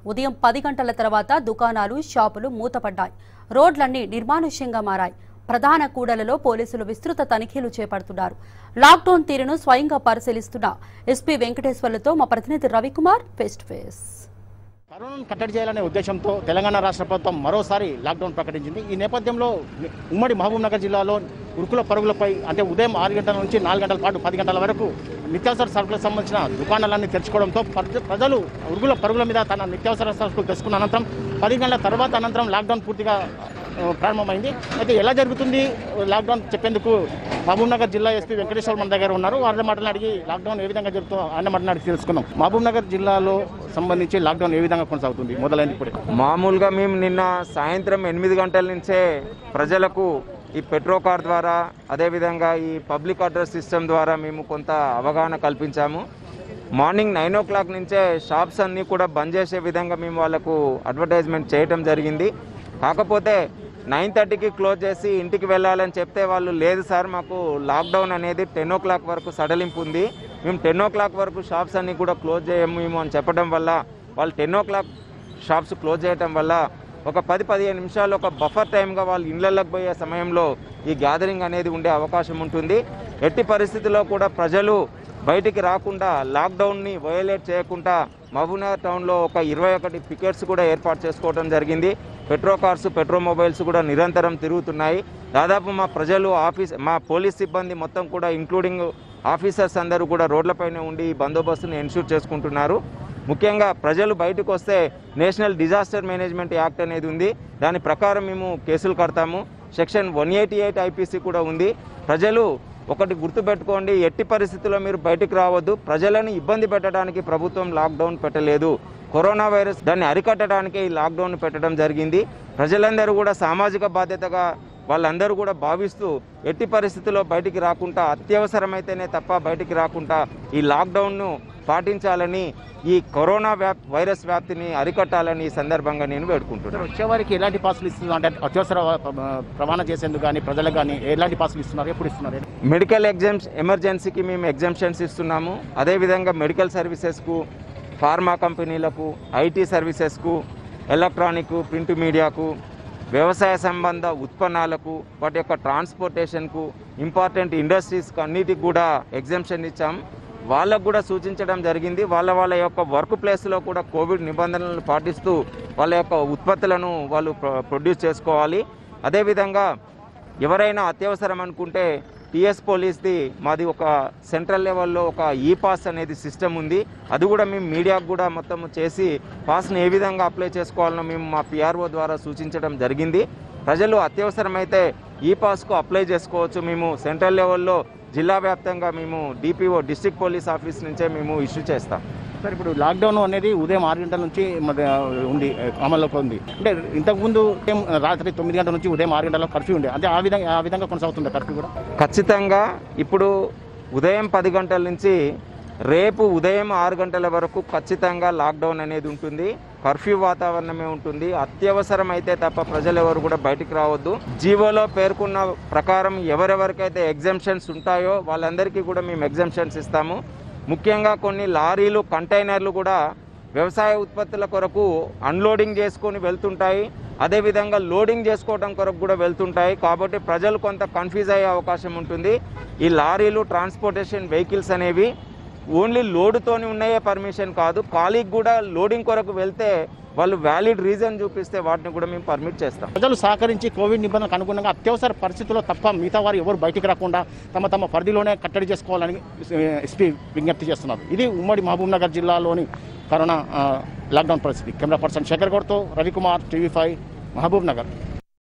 ఉదయం పది గంటల తర్వాత దుకాణాలు షాపులు మూతపడ్డాయి రోడ్లన్నీ నిర్మానుష్యంగా మారాయి ప్రధాన కూడలలో పోలీసులు విస్తృత తనిఖీలు చేపడుతున్నారు లాక్డౌన్ తీరును స్వయంగా పరిశీలిస్తున్న ఎస్పీ వెంకటేశ్వర్లతో మా ప్రతినిధి రవికుమార్ ఫేస్ టు ఫేస్ కరోనాను కట్టడి చేయాలనే ఉద్దేశంతో తెలంగాణ రాష్ట్ర ప్రభుత్వం మరోసారి లాక్డౌన్ ప్రకటించింది ఈ నేపథ్యంలో ఉమ్మడి మహబూబ్ నగర్ జిల్లాలో ఉరుకుల పరుగులపై అంటే ఉదయం ఆరు గంటల నుంచి నాలుగు గంటల పాటు పది గంటల వరకు నిత్యావసర సరుకులకు సంబంధించిన దుకాణాలన్నీ తెరుచుకోవడంతో ప్రజ- ప్రజలు ఉరుగుల పరుగుల మీద తన నిత్యావసర సరుకులు తెచ్చుకున్న అనంతరం పది గంటల తర్వాత అనంతరం లాక్డౌన్ పూర్తిగా ఆ, ప్రారంభమైంది అయితే ఎలా జరుగుతుంది లాక్డౌన్ చెప్పేందుకు మహబూబ్ నగర్ జిల్లా ఎస్పీ వెంకటేశ్వర మన దగ్గర ఉన్నారు వాళ్ళ మాటలు అడిగి లాక్డౌన్ ఏ విధంగా జరుగుతుందో ఆయన మాటలు అడిగి తెలుసుకుందాం మహబూబ్ నగర్ జిల్లాలో సంబంధించి లాక్డౌన్ ఏ విధంగా కొనసాగుతుంది మొదలైంది ఇప్పుడే మామూలుగా మేము నిన్న సాయంత్రం ఎనిమిది గంటల నుంచే ప్రజలకు ఈ పెట్రో కార్ ద్వారా అదేవిధంగా ఈ పబ్లిక్ అడ్రస్ సిస్టమ్ ద్వారా మేము కొంత అవగాహన కల్పించాము మార్నింగ్ నైన్ ఓ క్లాక్ నుంచే షాప్స్ అన్నీ కూడా బంద్ చేసే విధంగా మేము వాళ్ళకు అడ్వర్టైజ్మెంట్ చేయటం జరిగింది కాకపోతే నైన్ థర్టీకి క్లోజ్ చేసి ఇంటికి వెళ్ళాలని చెప్తే వాళ్ళు లేదు సార్ మాకు లాక్డౌన్ అనేది టెన్ ఓ క్లాక్ వరకు సడలింపు ఉంది మేము టెన్ ఓ క్లాక్ వరకు షాప్స్ అన్నీ కూడా క్లోజ్ చేయము మేము అని చెప్పడం వల్ల వాళ్ళు ten o'clock shops close చేయటం వల్ల ఒక పది పదిహేను నిమిషాలు ఒక బఫర్ టైంగా వాళ్ళు ఇళ్లలోకి పోయే సమయంలో ఈ గ్యాదరింగ్ అనేది ఉండే అవకాశం ఉంటుంది ఎట్టి పరిస్థితుల్లో కూడా ప్రజలు బయటికి రాకుండా లాక్డౌన్ని వయోలేట్ చేయకుండా మహబూబ్నగర్ టౌన్లో ఒక ఇరవై ఒకటి పికెట్స్ కూడా ఏర్పాటు చేసుకోవడం జరిగింది పెట్రో కార్స్ పెట్రో మొబైల్స్ కూడా నిరంతరం తిరుగుతున్నాయి దాదాపు మా ప్రజలు ఆఫీస్ మా పోలీస్ సిబ్బంది మొత్తం కూడా ఇంక్లూడింగ్ ఆఫీసర్స్ అందరూ కూడా రోడ్లపైనే ఉండి ఈ బందోబస్తుని ఎన్షూర్ చేసుకుంటున్నారు ముఖ్యంగా ప్రజలు బయటకు వస్తే నేషనల్ డిజాస్టర్ మేనేజ్మెంట్ యాక్ట్ అనేది ఉంది దాని ప్రకారం మేము కేసులు కడతాము section one eighty eight IPC కూడా ఉంది ప్రజలు ఒకటి గుర్తుపెట్టుకోండి ఎట్టి పరిస్థితుల్లో మీరు బయటికి రావద్దు ప్రజలను ఇబ్బంది పెట్టడానికి ప్రభుత్వం లాక్డౌన్ పెట్టలేదు కరోనా వైరస్ దాన్ని అరికట్టడానికి ఈ లాక్డౌన్ పెట్టడం జరిగింది ప్రజలందరూ కూడా సామాజిక బాధ్యతగా వాళ్ళందరూ కూడా భావిస్తూ ఎట్టి పరిస్థితుల్లో బయటికి రాకుండా అత్యవసరమైతేనే తప్ప బయటికి రాకుండా ఈ లాక్డౌన్ను పాటించాలని ఈ కరోనా వ్యాప్ వైరస్ వ్యాప్తిని అరికట్టాలని ఈ సందర్భంగా నేను వేడుకుంటున్నాను వచ్చేవారికి ఎలాంటి పాసులు ఇస్తున్నారు అంటే అత్యవసర ప్రమాణం చేసేందుకు కానీ ప్రజలకు కానీ ఎలాంటి పాసులు ఇస్తున్నారు ఎప్పుడు ఇస్తున్నారు మెడికల్ ఎగ్జామ్స్ ఎమర్జెన్సీకి మేము ఎగ్జామ్షన్స్ ఇస్తున్నాము అదేవిధంగా మెడికల్ సర్వీసెస్కు ఫార్మా కంపెనీలకు ఐటీ సర్వీసెస్కు ఎలక్ట్రానిక్ ప్రింట్ మీడియాకు వ్యవసాయ సంబంధ ఉత్పన్నాలకు వాటి యొక్క ట్రాన్స్పోర్టేషన్కు ఇంపార్టెంట్ ఇండస్ట్రీస్కి అన్నిటికి కూడా ఎగ్జామ్షన్ ఇచ్చాం వాళ్ళకు కూడా సూచించడం జరిగింది వాళ్ళ వాళ్ళ యొక్క వర్క్ ప్లేస్లో కూడా కోవిడ్ నిబంధనలను పాటిస్తూ వాళ్ళ యొక్క ఉత్పత్తులను వాళ్ళు ప్రొ- ప్రొడ్యూస్ చేసుకోవాలి అదేవిధంగా ఎవరైనా అత్యవసరం అనుకుంటే టిఎస్ పోలీస్ది మాది ఒక సెంట్రల్ లెవెల్లో ఒక ఈ పాస్ అనేది సిస్టమ్ ఉంది అది కూడా మేము మీడియాకు కూడా మొత్తం చేసి పాస్ని ఏ విధంగా అప్లై చేసుకోవాలనో మేము మా పిఆర్ఓ ద్వారా సూచించడం జరిగింది ప్రజలు అత్యవసరమైతే ఈ పాస్కు అప్లై చేసుకోవచ్చు మేము సెంట్రల్ లెవెల్లో జిల్లా వ్యాప్తంగా మేము డిపిఓ డిస్ట్రిక్ట్ పోలీస్ ఆఫీస్ నుంచే మేము ఇష్యూ చేస్తాం సార్ ఇప్పుడు లాక్డౌన్ అనేది ఉదయం ఆరు గంటల నుంచి మన ఉంది అమల్లోకి ఉంది అంటే ఇంతకుముందు ఉదయం రాత్రి తొమ్మిది గంటల నుంచి ఉదయం ఆరు గంటల కర్ఫ్యూ ఉండే అంటే ఆ విధంగా ఆ విధంగా కొనసాగుతుంది కర్ఫ్యూ కూడా ఖచ్చితంగా ఇప్పుడు ఉదయం పది గంటల నుంచి రేపు ఉదయం ఆరు గంటల వరకు ఖచ్చితంగా లాక్డౌన్ అనేది ఉంటుంది కర్ఫ్యూ వాతావరణమే ఉంటుంది అత్యవసరం అయితే తప్ప ప్రజలు ఎవరు కూడా బయటికి రావద్దు జీవోలో పేర్కొన్న ప్రకారం ఎవరెవరికైతే ఎగ్జామ్షన్స్ ఉంటాయో వాళ్ళందరికీ కూడా మేము ఎగ్జామ్షన్స్ ఇస్తాము ముఖ్యంగా కొన్ని లారీలు కంటైనర్లు కూడా వ్యవసాయ ఉత్పత్తుల కొరకు అన్లోడింగ్ చేసుకొని వెళ్తుంటాయి అదేవిధంగా లోడింగ్ చేసుకోవడం కొరకు కూడా వెళ్తుంటాయి కాబట్టి ప్రజలు కొంత కన్ఫ్యూజ్ అయ్యే అవకాశం ఉంటుంది ఈ లారీలు ట్రాన్స్పోర్టేషన్ వెహికల్స్ అనేవి ఓన్లీ లోడుతోని ఉన్నాయే పర్మిషన్ కాదు ఖాళీకి కూడా లోడింగ్ కొరకు వెళ్తే వాళ్ళు వ్యాలిడ్ రీజన్ చూపిస్తే వాటిని కూడా మేము పర్మిట్ చేస్తాం ప్రజలు సహకరించి కోవిడ్ నిబంధనలకు అనుగుణంగా అత్యవసర పరిస్థితుల్లో తప్ప మిగతా వారు ఎవరు బయటికి రాకుండా తమ తమ పరిధిలోనే కట్టడి చేసుకోవాలని ఎస్పీ విజ్ఞప్తి చేస్తున్నారు ఇది ఉమ్మడి మహబూబ్ నగర్ జిల్లాలోని కరోనా ఆ, లాక్డౌన్ పరిస్థితి కెమెరా పర్సన్ శేఖర్ గౌడ్తో రవికుమార్ టీవీ ఫైవ్ మహబూబ్ నగర్